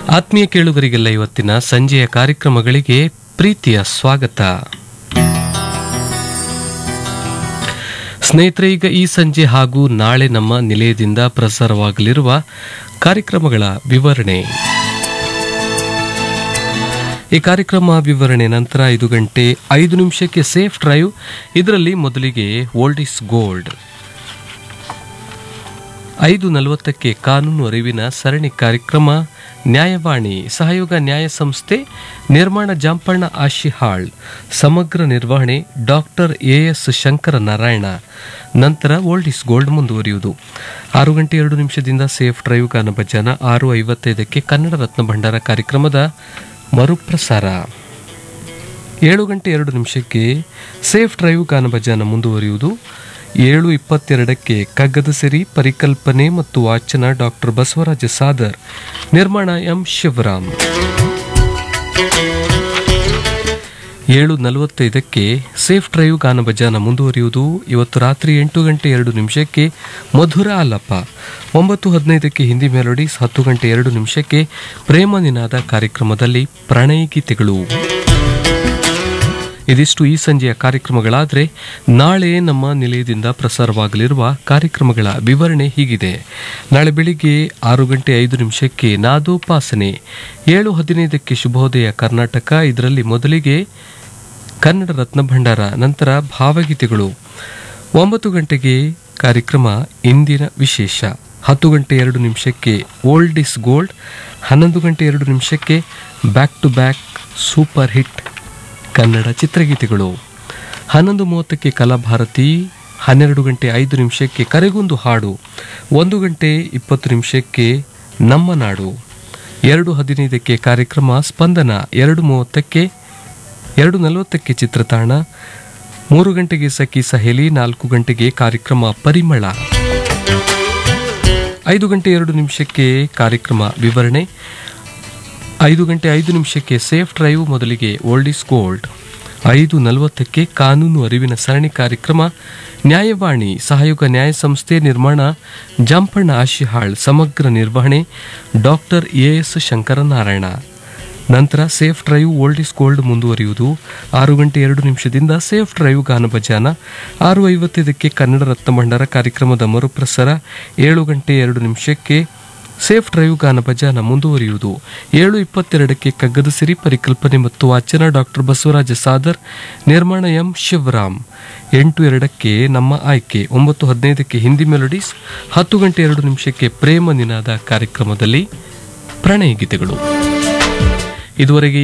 ಆತ್ಮೀಯ ಕೇಳುಗರಿಗೆಲ್ಲ ಇವತ್ತಿನ ಸಂಜೆಯ ಕಾರ್ಯಕ್ರಮಗಳಿಗೆ ಪ್ರೀತಿಯ ಸ್ವಾಗತ ಸ್ನೇಹಿತರೆ ಈಗ ಈ ಸಂಜೆ ಹಾಗೂ ನಾಳೆ ನಮ್ಮ ನಿಲಯದಿಂದ ಪ್ರಸಾರವಾಗಲಿರುವ ಕಾರ್ಯಕ್ರಮಗಳ ವಿವರಣೆ ಈ ಕಾರ್ಯಕ್ರಮ ವಿವರಣೆ ನಂತರ ಐದು ಗಂಟೆ ಐದು ನಿಮಿಷಕ್ಕೆ ಸೇಫ್ ಡ್ರೈವ್ ಇದರಲ್ಲಿ ಮೊದಲಿಗೆ ಓಲ್ಡ್ ಇಸ್ ಗೋಲ್ಡ್ ಐದು ನಲವತ್ತಕ್ಕೆ ಕಾನೂನು ಅರಿವಿನ ಸರಣಿ ಕಾರ್ಯಕ್ರಮ ನ್ಯಾಯವಾಣಿ ಸಹಯೋಗ ನ್ಯಾಯ ಸಂಸ್ಥೆ ನಿರ್ಮಾಣ ಜಾಂಪಣ್ಣ ಆಶಿಹಾಳ್ ಸಮಗ್ರ ನಿರ್ವಹಣೆ doctor A S Shankara Narayana ನಂತರ ಓಲ್ಡ್ ಇಸ್ ಗೋಲ್ಡ್ ಮುಂದುವರಿಯುವುದು ಆರು ಗಂಟೆ ಎರಡು ನಿಮಿಷದಿಂದ ಸೇಫ್ ಡ್ರೈವ್ ಗಾನ ಭಜನ ಆರು ಐವತ್ತೈದಕ್ಕೆ ಕನ್ನಡ ರತ್ನ ಭಂಡಾರ ಕಾರ್ಯಕ್ರಮದ ಮರುಪ್ರಸಾರ ಏಳು ಗಂಟೆ ಎರಡು ನಿಮಿಷಕ್ಕೆ ಸೇಫ್ ಡ್ರೈವ್ ಗಾನ ಭಜನ ಮುಂದುವರಿಯುವುದು ಏಳು ಇಪ್ಪತ್ತೆರಡಕ್ಕೆ ಕಗ್ಗದ ಸಿರಿ ಪರಿಕಲ್ಪನೆ ಮತ್ತು ವಾಚನ ಡಾಕ್ಟರ್ ಬಸವರಾಜ ಸಾದರ್ ನಿರ್ಮಾಣ ಎಂ ಶಿವರಾಮ್ ಏಳು ನಲವತ್ತೈದಕ್ಕೆ ಸೇಫ್ ಡ್ರೈವ್ ಗಾನ ಭಜಾನ ಮುಂದುವರಿಯುವುದು ಇವತ್ತು ರಾತ್ರಿ ಎಂಟು ಗಂಟೆ ಎರಡು ನಿಮಿಷಕ್ಕೆ ಮಧುರ ಆಲಪ ಒಂಬತ್ತು ಹದಿನೈದಕ್ಕೆ ಹಿಂದಿ ಮೆಲೋಡೀಸ್ ಹತ್ತು ಗಂಟೆ ಎರಡು ನಿಮಿಷಕ್ಕೆ ಪ್ರೇಮ ನಿನಾದ ಕಾರ್ಯಕ್ರಮದಲ್ಲಿ ಪ್ರಣಯ ಗೀತೆಗಳು ಇದಿಷ್ಟು ಈ ಸಂಜೆಯ ಕಾರ್ಯಕ್ರಮಗಳಾದರೆ ನಾಳೆ ನಮ್ಮ ನಿಲಯದಿಂದ ಪ್ರಸಾರವಾಗಲಿರುವ ಕಾರ್ಯಕ್ರಮಗಳ ವಿವರಣೆ ಹೀಗಿದೆ ನಾಳೆ ಬೆಳಿಗ್ಗೆ ಆರು ಗಂಟೆ ಐದು ನಿಮಿಷಕ್ಕೆ ನಾದೋಪಾಸನೆ ಏಳು ಹದಿನೈದಕ್ಕೆ ಶುಭೋದಯ ಕರ್ನಾಟಕ ಇದರಲ್ಲಿ ಮೊದಲಿಗೆ ಕನ್ನಡ ರತ್ನ ಭಂಡಾರ ನಂತರ ಭಾವಗೀತೆಗಳು ಒಂಬತ್ತು ಗಂಟೆಗೆ ಕಾರ್ಯಕ್ರಮ ಇಂದಿನ ವಿಶೇಷ ಹತ್ತು ಗಂಟೆ ಎರಡು ನಿಮಿಷಕ್ಕೆ ಓಲ್ಡ್ ಇಸ್ ಗೋಲ್ಡ್ ಹನ್ನೊಂದು ಗಂಟೆ ಎರಡು ನಿಮಿಷಕ್ಕೆ back to back super hit Kannada ಚಿತ್ರಗೀತೆಗಳು ಹನ್ನೊಂದು ಮೂವತ್ತಕ್ಕೆ ಕಲಾಭಾರತಿ ಹನ್ನೆರಡು ಗಂಟೆ ಐದು ನಿಮಿಷಕ್ಕೆ ಕರೆಗೊಂದು ಹಾಡು ಒಂದು ಗಂಟೆ ಇಪ್ಪತ್ತು ನಿಮಿಷಕ್ಕೆ ನಮ್ಮ ನಾಡು ಎರಡು ಹದಿನೈದಕ್ಕೆ ಕಾರ್ಯಕ್ರಮ ಸ್ಪಂದನ ಎರಡು ಮೂವತ್ತಕ್ಕೆ ಎರಡು ನಲವತ್ತಕ್ಕೆ ಚಿತ್ರತಾಣ ಮೂರು ಗಂಟೆಗೆ ಸಖಿ ಸಹೇಲಿ ನಾಲ್ಕು ಗಂಟೆಗೆ ಕಾರ್ಯಕ್ರಮ ಪರಿಮಳ ಐದು ಗಂಟೆ ಎರಡು ನಿಮಿಷಕ್ಕೆ ಕಾರ್ಯಕ್ರಮ ವಿವರಣೆ ಐದು ಗಂಟೆ ಐದು ನಿಮಿಷಕ್ಕೆ ಸೇಫ್ ಡ್ರೈವ್ ಮೊದಲಿಗೆ ಓಲ್ಡ್ ಇಸ್ ಗೋಲ್ಡ್ ಐದು ನಲವತ್ತಕ್ಕೆ ಕಾನೂನು ಅರಿವಿನ ಸರಣಿ ಕಾರ್ಯಕ್ರಮ ನ್ಯಾಯವಾಣಿ ಸಹಯೋಗ ನ್ಯಾಯ ಸಂಸ್ಥೆ ನಿರ್ಮಾಣ ಜಂಪಣ್ಣ ಆಶಿಹಾಳ್ ಸಮಗ್ರ ನಿರ್ವಹಣೆ ಡಾಕ್ಟರ್ ಎ ಎಸ್ ಶಂಕರನಾರಾಯಣ ನಂತರ safe drive old is gold ಮುಂದುವರಿಯುವುದು ಆರು ಗಂಟೆ ಎರಡು ನಿಮಿಷದಿಂದ ಸೇಫ್ ಡ್ರೈವ್ ಗಾನ ಭಜಾನ ಆರು ಐವತ್ತೈದಕ್ಕೆ ಕನ್ನಡ ರತ್ನ ಭಂಡಾರ ಕಾರ್ಯಕ್ರಮದ ಮರುಪ್ರಸಾರ ಏಳು ಗಂಟೆ ಎರಡು ನಿಮಿಷಕ್ಕೆ ಸೇಫ್ ಡ್ರೈವ್ ಗಾನ ಭಜಾನ ಮುಂದುವರಿಯುವುದು ಏಳು ಇಪ್ಪತ್ತೆರಡಕ್ಕೆ ಕಗ್ಗದ ಸಿರಿ ಪರಿಕಲ್ಪನೆ ಮತ್ತು ವಾಚನ ಡಾಕ್ಟರ್ ಬಸವರಾಜ ಸಾದರ್ ನಿರ್ಮಾಣ ಎಂ ಶಿವರಾಮ್ ಎಂಟು ಎರಡಕ್ಕೆ ನಮ್ಮ ಆಯ್ಕೆ ಒಂಬತ್ತು ಹದಿನೈದಕ್ಕೆ ಹಿಂದಿ ಮೆಲೋಡೀಸ್ ಹತ್ತು ಗಂಟೆ ಎರಡು ನಿಮಿಷಕ್ಕೆ ಪ್ರೇಮ ನಿನಾದ ಕಾರ್ಯಕ್ರಮದಲ್ಲಿ ಪ್ರಣಯ ಗೀತೆಗಳು ಇದುವರೆಗೆ